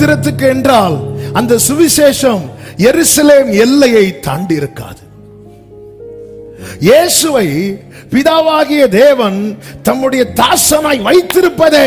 திறத்துக்கு என்றால் அந்த சுவிசேஷம் எருசலேம் எல்லையை தாண்டி இருக்காது இயேசுவை பிதாவாகிய தேவன் தம்முடைய தாசனாய் வைத்திருப்பதே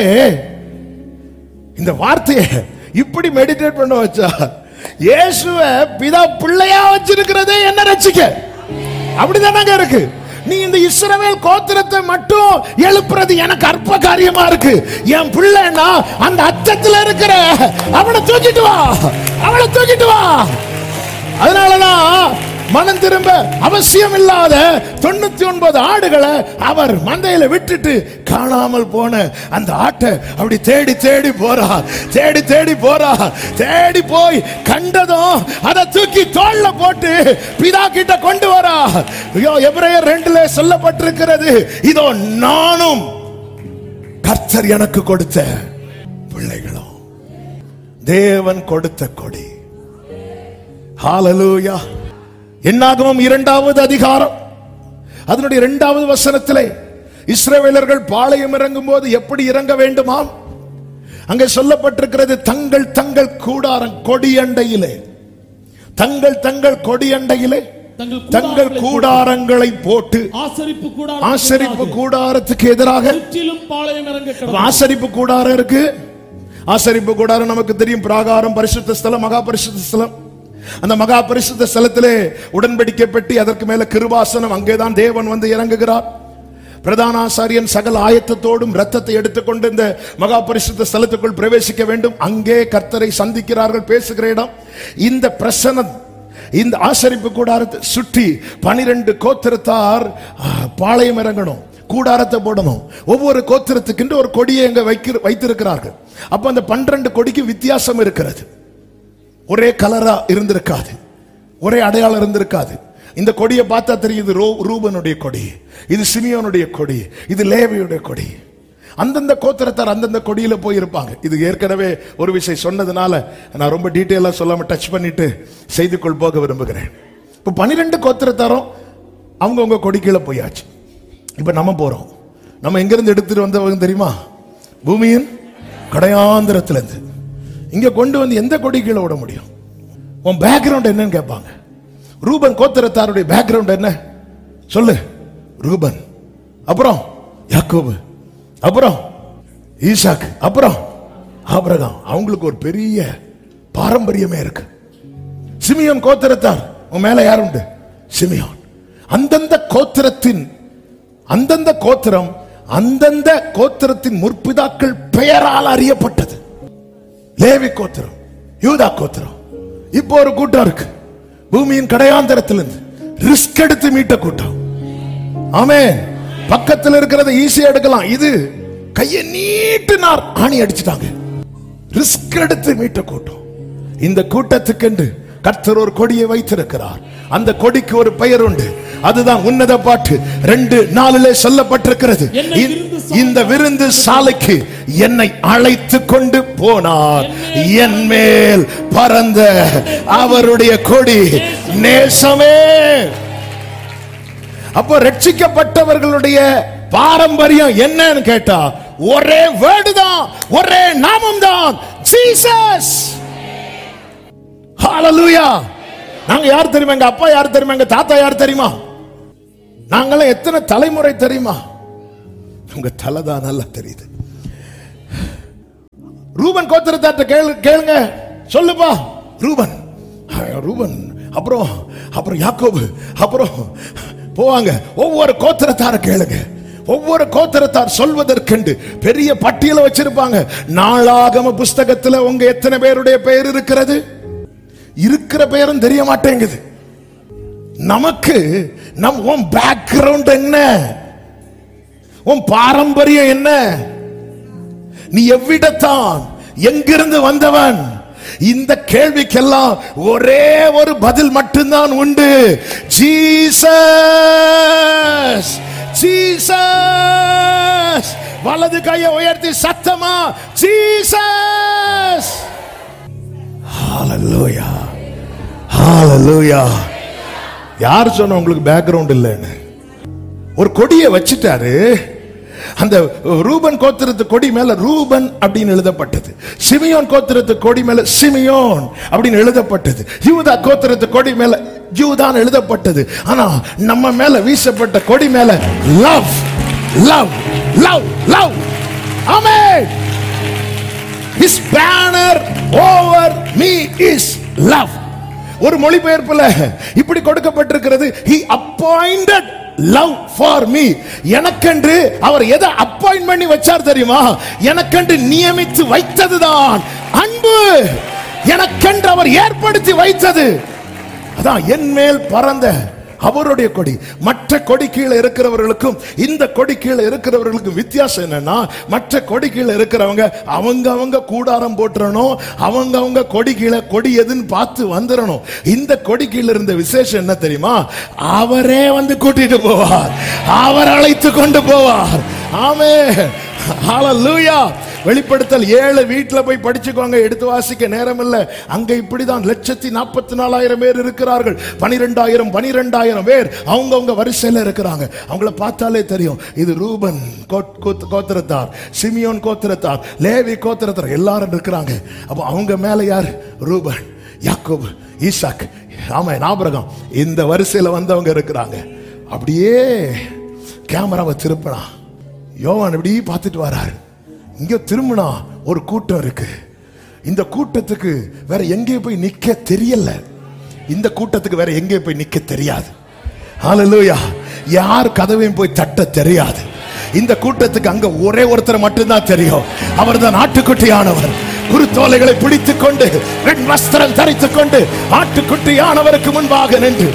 இந்த வார்த்தையை இப்படி மெடிடேட் பண்ண வச்சா இயேசுவ பிதா பிள்ளையா வச்சிருக்கிறதே என்ன ரசிக்க அப்படிதானங்க இருக்கு நீ இந்த இஸ்ரவேல் கோத்திரத்தை மட்டும் எழுப்புறது எனக்கு அற்ப காரியமா இருக்கு என் பிள்ளைன்னா அந்த அச்சத்துல இருக்கிற அவனை தூக்கிட்டு வா அவனை தூக்கிட்டு வா அதனாலதான் மனம் திரும்ப அவசியம் இல்லாத தொண்ணூத்தி ஒன்பது ஆடுகளை அவர் மந்தையில விட்டுட்டு காணாமல் போன அந்த ஆட்டை அப்படி தேடி தேடி போறா தேடி தேடி போறா தேடி போய் கண்டதும் அதை தூக்கி தோல்ல போட்டு பிதா கிட்ட கொண்டு வரா ஐயோ எபிரேயர் ரெண்டுல சொல்லப்பட்டிருக்கிறது இதோ நானும் கர்த்தர் எனக்கு கொடுத்த பிள்ளைகளும் தேவன் கொடுத்த கொடி ஹalleluya என்னாகமம் இரண்டாவது அதிகாரம் அதனுடைய இரண்டாவது வசனத்திலே இஸ்ரவேலர்கள் பாளையம் இறங்கும் போது எப்படி இறங்க வேண்டுமாம் அங்கே சொல்லப்பட்டிருக்கிறது தங்கள் தங்கள் கூடாரம் கொடியண்டையிலே தங்கள் தங்கள் கொடியண்டையிலே தங்கள் தங்கள் கூடாரங்களை கூடாரங்களை போட்டு ஆசரிப்பு கூடாரம் ஆசரிப்பு கூடாரத்துக்கு எதிராக சுற்றிலும் பாளையம் இறங்க அப்ப கிடந்தது. ஆசரிப்பு கூடாரம் இருக்கு ஆசரிப்பு கூடாரம் நமக்கு தெரியும் பிராகாரம் பரிசுத்த ஸ்தலம் மகா பரிசுத்த ஸ்தலம் அந்த மகா பரிசுத்த ஸ்தலத்திலே உடன்படிக்கை பெட்டி அதற்கு மேல கிருபாசனம் அங்கேதான் தேவன் வந்து இறங்குகிறார் பிரதான ஆசாரியன் சகல ஆயத்தத்தோடும் ரத்தத்தை எடுத்துக்கொண்டு இந்த மகா பரிசுத்த ஸ்தலத்துக்குள் பிரவேசிக்க வேண்டும் அங்கே கர்த்தரை சந்திக்கிறார்கள் பேசுகிற இடம் இந்த பிரசனம் இந்த ஆசரிப்பு கூடாரத்தை சுற்றி பனிரெண்டு கோத்திரத்தார் ஆ, பாளையம் இறங்கணும் கூடாரத்தை போடணும் ஒவ்வொரு கோத்திரத்துக்கு ஒரு கொடியை அங்க வைக்கிற வைத்திருக்கிறார்கள் அப்ப அந்த பன்னிரண்டு கொடிக்கு வித்தியாசம் இருக்கிறது ஒரே கலரா இருந்திருக்காது ஒரே அடையாளம் இருந்திருக்காது இந்த கொடியை பார்த்தா தெரியுது ரூ- ரூபனுடைய கொடி இது சிமியோனுடைய கொடி இது லேவியுடைய கொடி அந்தந்த கோத்திரத்தார் அந்தந்த கொடியில போய் இருப்பாங்க இது ஏற்கனவே ஒரு விஷயம் சொன்னதுனால நான் ரொம்ப டீட்டெயிலா சொல்லாம டச் பண்ணிட்டு செய்திக்குள் போக விரும்புகிறேன் இப்ப பனிரெண்டு கோத்திரத்தாரும் அவங்கவுங்க கொடி கீழே போயாச்சு இப்ப நம்ம போறோம் நம்ம எங்கிருந்து எடுத்துட்டு வந்தவங்க தெரியுமா பூமியின் கடையாந்திரத்துல இருந்து இங்க கொண்டு வந்து எந்த கொடி கீழே விட முடியும் உன் பேக்ரவுண்ட் என்னன்னு கேட்பாங்க ரூபன் கோத்திரத்தாருடைய பேக்ரவுண்ட் என்ன சொல்லு ரூபன் அப்புறம் யாக்கோபு அப்புறம் ஈசாக் அப்புறம் ஆபிரகாம் அவங்களுக்கு ஒரு பெரிய பாரம்பரியமே இருக்கு சிமியோன் கோத்திரத்தார் உன் மேல யார் உண்டு சிமியோன் அந்தந்த கோத்திரத்தின் அந்தந்த கோத்திரம் அந்தந்த கோத்திரத்தின் முற்பிதாக்கள் பெயரால் அறியப்பட்டது லேவி கோத்திரம் யூதா கோத்திரம் இப்போ ஒரு கூட்டம் இருக்கு பூமியின் கடையாந்தரத்திலிருந்து ரிஸ்க் எடுத்து மீட்ட கூட்டம் ஆமே பக்கத்துல இருக்கிறத ஈஸியா எடுக்கலாம் இது கையை நீட்டினார் ஆணி அடிச்சிட்டாங்க ரிஸ்க் எடுத்து மீட்ட கூட்டம் இந்த கூட்டத்துக்கென்று கர்த்தர் ஒரு கொடியை வைத்திருக்கிறார் அந்த கொடிக்கு ஒரு பெயர் உண்டு அதுதான் உன்னத பாட்டு ரெண்டு நாளிலே சொல்லப்பட்டிருக்கிறது என்னை இந்த- விருந்து சாலைக்கு இந்த விருந்து சாலைக்கு என்னை அழைத்து கொண்டு போனார் என் மேல் பறந்த அவருடைய கொடி நேசமே அப்போ ரட்சிக்கப்பட்டவர்களுடைய பாரம்பரியம் என்னன்னு கேட்டா ஒரே வேர்டு தான் ஒரே நாமம் தான் ஜீசஸ் ஹalleluya நாங்க யார் தெரியுமா எங்க அப்பா யார் தெரியுமா எங்க தாத்தா யார் தெரியுமா நாங்களாம் எத்தனை தலைமுறை தெரியுமா உங்க தலை தான் நல்லா தெரியுது ரூபன் கோத்திரத்தாட்ட கேளு கேளுங்க சொல்லுப்பா ரூபன் ஆ, ரூபன் அப்புறம் அப்புறம் யாக்கோபு அப்புறம் போவாங்க ஒவ்வொரு கோத்திரத்தார கேளுங்க ஒவ்வொரு கோத்திரத்தார் சொல்வதற்கென்று பெரிய பட்டியலை வச்சிருப்பாங்க நாளாகம புஸ்தகத்துல உங்க எத்தனை பேருடைய பெயர் இருக்கிறது இருக்கிற பெயரும் தெரிய மாட்டேங்குது நமக்கு நம் உன் பேக்ரவுண்ட் என்ன உன் பாரம்பரியம் என்ன நீ எவ்விடத்தான் எங்கிருந்து வந்தவன் இந்த கேள்விக்கெல்லாம் ஒரே ஒரு பதில் மட்டும்தான் உண்டு ஜீசஸ் ஜீசஸ் வலது கையை உயர்த்தி சத்தமா ஜீசஸ் ஹalleluya ஹalleluya யார் சொன்ன உங்களுக்கு பேக்ரவுண்ட் இல்லைன்னு ஒரு கொடியை வச்சிட்டாரு அந்த ரூபன் கோத்திரத்து கொடி மேல ரூபன் அப்படின்னு எழுதப்பட்டது சிமியோன் கோத்திரத்து கொடி மேல சிமியோன் அப்படின்னு எழுதப்பட்டது யூதா கோத்திரத்து கொடி மேல யூதான் எழுதப்பட்டது ஆனா நம்ம மேல வீசப்பட்ட கொடி மேல love love love love amen his banner over me is love ஒரு மொழிபெயர்ப்புல இப்படி கொடுக்கப்பட்டிருக்கிறது he appointed love for me எனக்கென்று அவர் எதை அப்பாயிண்ட் பண்ணி வச்சார் தெரியுமா எனக்கென்று நியமித்து வைத்ததுதான் அன்பு எனக்கென்று அவர் ஏற்படுத்தி வைத்தது அதான் என் மேல் பறந்த அவருடைய கொடி மற்ற கொடி கீழே இருக்கிறவர்களுக்கும் இந்த கொடி கீழே இருக்கிறவர்களுக்கும் வித்தியாசம் என்னன்னா மற்ற கொடி கீழே இருக்கிறவங்க அவங்க அவங்க கூடாரம் போட்டுறணும் அவங்க அவங்க கொடி கீழே கொடி எதுன்னு பார்த்து வந்துடணும் இந்த கொடி கீழே இருந்த விசேஷம் என்ன தெரியுமா அவரே வந்து கூட்டிட்டு போவார் அவர் அழைத்து கொண்டு போவார் ஆமே ஹalleluya வெளிப்படுத்தல் ஏழு வீட்டுல போய் படிச்சுக்கோங்க எடுத்து வாசிக்க நேரம் இல்ல அங்க இப்படிதான் லட்சத்தி நாற்பத்தி நாலாயிரம் பேர் இருக்கிறார்கள் பனிரெண்டாயிரம் பனிரெண்டாயிரம் பேர் அவங்கவங்க வரிசையில இருக்கிறாங்க அவங்கள பார்த்தாலே தெரியும் இது ரூபன் கோத்- கோத்- கோத்திரத்தார் சிமியோன் கோத்திரத்தார் லேவி கோத்திரத்தார் எல்லாரும் இருக்கிறாங்க அப்போ அவங்க மேல யார் ரூபன் யாக்கோபு ஈசாக் ஆமா ஆபிரகாம் இந்த வரிசையில வந்தவங்க இருக்கிறாங்க அப்படியே கேமராவை திருப்பலாம் யோவான் இப்படி பார்த்துட்டு வராரு இங்க திரும்பினா ஒரு கூட்டம் இருக்கு இந்த கூட்டத்துக்கு வேற எங்கே போய் நிக்க தெரியல இந்த கூட்டத்துக்கு வேற எங்கே போய் நிக்க தெரியாது ஹalleluya யார் கதவையும் போய் தட்ட தெரியாது இந்த கூட்டத்துக்கு அங்க ஒரே ஒருத்தர் மட்டும்தான் தெரியும் அவர்தான் ஆட்டுக்குட்டியானவர் குருத்தோலைகளை பிடித்துக் கொண்டு வெண் வஸ்திரம் தரித்துக் கொண்டு ஆட்டுக்குட்டியானவருக்கு முன்பாக நின்று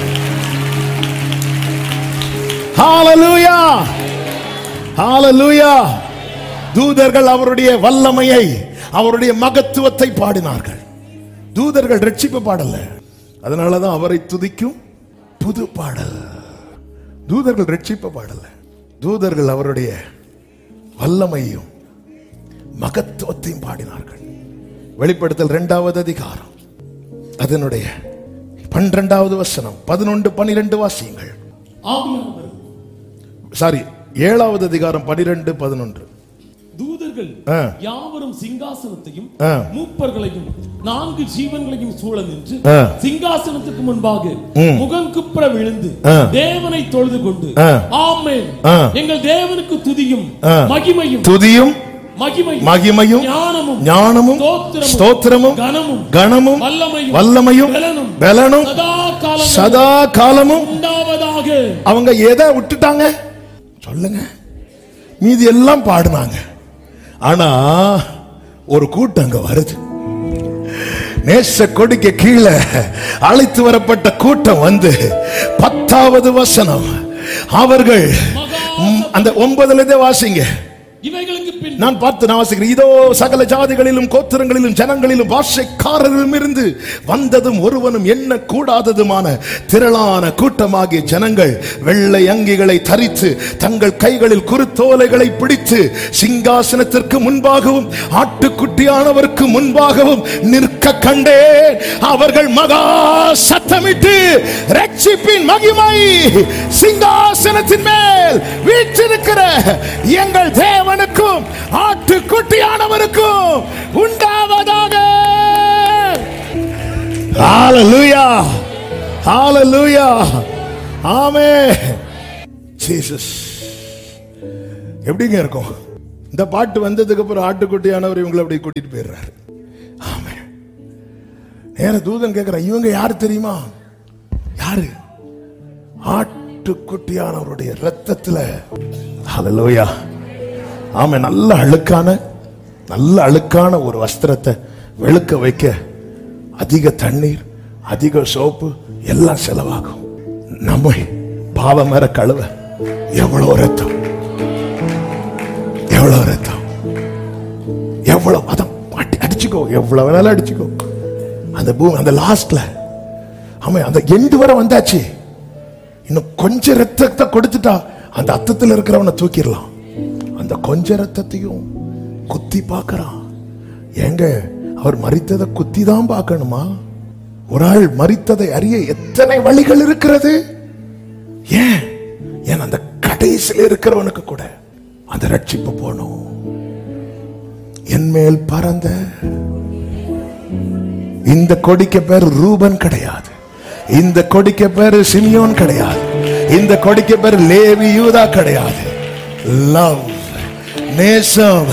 ஹalleluya ஹalleluya தூதர்கள் அவருடைய வல்லமையை அவருடைய மகத்துவத்தை பாடினார்கள் தூதர்கள் ரட்சிப்பு பாடல அதனாலதான் அவரை துதிக்கும் புது பாடல் தூதர்கள் ரட்சிப்பு பாடல தூதர்கள் அவருடைய வல்லமையும் மகத்துவத்தையும் பாடினார்கள் வெளிப்படுத்தல் இரண்டாவது அதிகாரம் அதனுடைய பன்னிரெண்டாவது வசனம் பதினொன்று பனிரெண்டு வாசியங்கள் ஆவியானவர் சாரி ஏழாவது அதிகாரம் பனிரெண்டு பதினொன்று தூதர்கள் ஆ. யாவரும் சிங்காசனத்தையும் ஆ. மூப்பர்களையும் நான்கு ஜீவன்களையும் சூழ நின்று ஆ. சிங்காசனத்துக்கு முன்பாக ம். முகங்குப்புற விழுந்து ஆ. தேவனை தொழுது கொண்டு ஆ. ஆமென் ஆ. எங்கள் தேவனுக்கு துதியும் ஆ. மகிமையும் துதியும் மகிமையும் மகிமையும் ஞானமும் ஞானமும் ஸ்தோத்திரமும், ஸ்தோத்திரமும் கனமும் கனமும் வல்லமையும் வல்லமையும் பலனும் பலனும் சதா காலம் சதா காலமும் உண்டாவதாக அவங்க எதை விட்டுட்டாங்க சொல்லுங்க மீதி எல்லாம் பாடுனாங்க ஆனா ஒரு கூட்டம் அங்க வருது நேச கொடிக்கு கீழே அழைத்து வரப்பட்ட கூட்டம் வந்து பத்தாவது வசனம் அவர்கள் ம், அந்த ஒன்பதுல இருந்தே வாசிங்க இவைகளுக்கு பின் நான் பார்த்து நான் வாசிக்கிறேன் இதோ சகல ஜாதிகளிலும் கோத்திரங்களிலும் ஜனங்களிலும் பாஷைக்காரரிலும் இருந்து வந்ததும் ஒருவனும் எண்ண கூடாததுமான திரளான கூட்டமாகிய ஜனங்கள் வெள்ளை அங்கிகளை தரித்து தங்கள் கைகளில் குருத்தோலைகளை பிடித்து சிங்காசனத்திற்கு முன்பாகவும் ஆட்டுக்குட்டியானவருக்கு முன்பாகவும் நிற்க கண்டேன் அவர்கள் மகா சத்தமிட்டு ரட்சிப்பின் மகிமை சிங்காசனத்தின் மேல் வீற்றிருக்கிற எங்கள் தேவனுக்கும் ஆட்டுக்குட்டியானவருக்கும் உண்டாவதாக ஹalleluya ஹalleluya ஆமென் ஜீசஸ் எப்படிங்க இருக்கும் இந்த பாட்டு வந்ததுக்கு அப்புறம் ஆட்டுக்குட்டியானவர் இவங்களை அப்படி கூட்டிட்டு போயிடுறாரு ஆமென் நேர தூதன் கேட்கிறான் இவங்க யார் தெரியுமா யாரு ஆட்டுக்குட்டியானவருடைய ரத்தத்துல ஹalleluya ஆமே நல்ல அழுக்கான நல்ல அழுக்கான ஒரு வஸ்திரத்தை வெளுக்க வைக்க அதிக தண்ணீர் அதிக சோப்பு எல்லாம் செலவாகும் நம்மை பாவம் மேற கழுவ எவ்வளவு ரத்தம் எவ்வளவு ரத்தம் எவ்வளவு அதான் அடி- அடிச்சுக்கோ எவ்வளவு வேணாலும் அடிச்சுக்கோ அந்த பூ அந்த லாஸ்ட்ல ஆமா அந்த எண்டு வரை வந்தாச்சு இன்னும் கொஞ்ச ரத்தத்தை கொடுத்துட்டா அந்த அத்தத்தில் இருக்கிறவனை தூக்கிடலாம் அந்த கொஞ்ச ரத்தத்தையும் குத்தி பார்க்கறான் ஏங்க அவர் மரித்ததை குத்தி தான் பார்க்கணுமா ஒரு ஆள் மரித்ததை அறிய எத்தனை வழிகள் இருக்கிறது ஏன் ஏன் அந்த கடைசியில் இருக்கிறவனுக்கு கூட அந்த ரட்சிப்பு போனோம் என் மேல் பறந்த இந்த கொடிக்கு பேர் ரூபன் கிடையாது இந்த கொடிக்கு பேர் சிமியோன் கிடையாது இந்த கொடிக்கு பேர் லேவி யூதா கிடையாது லவ் நேசம்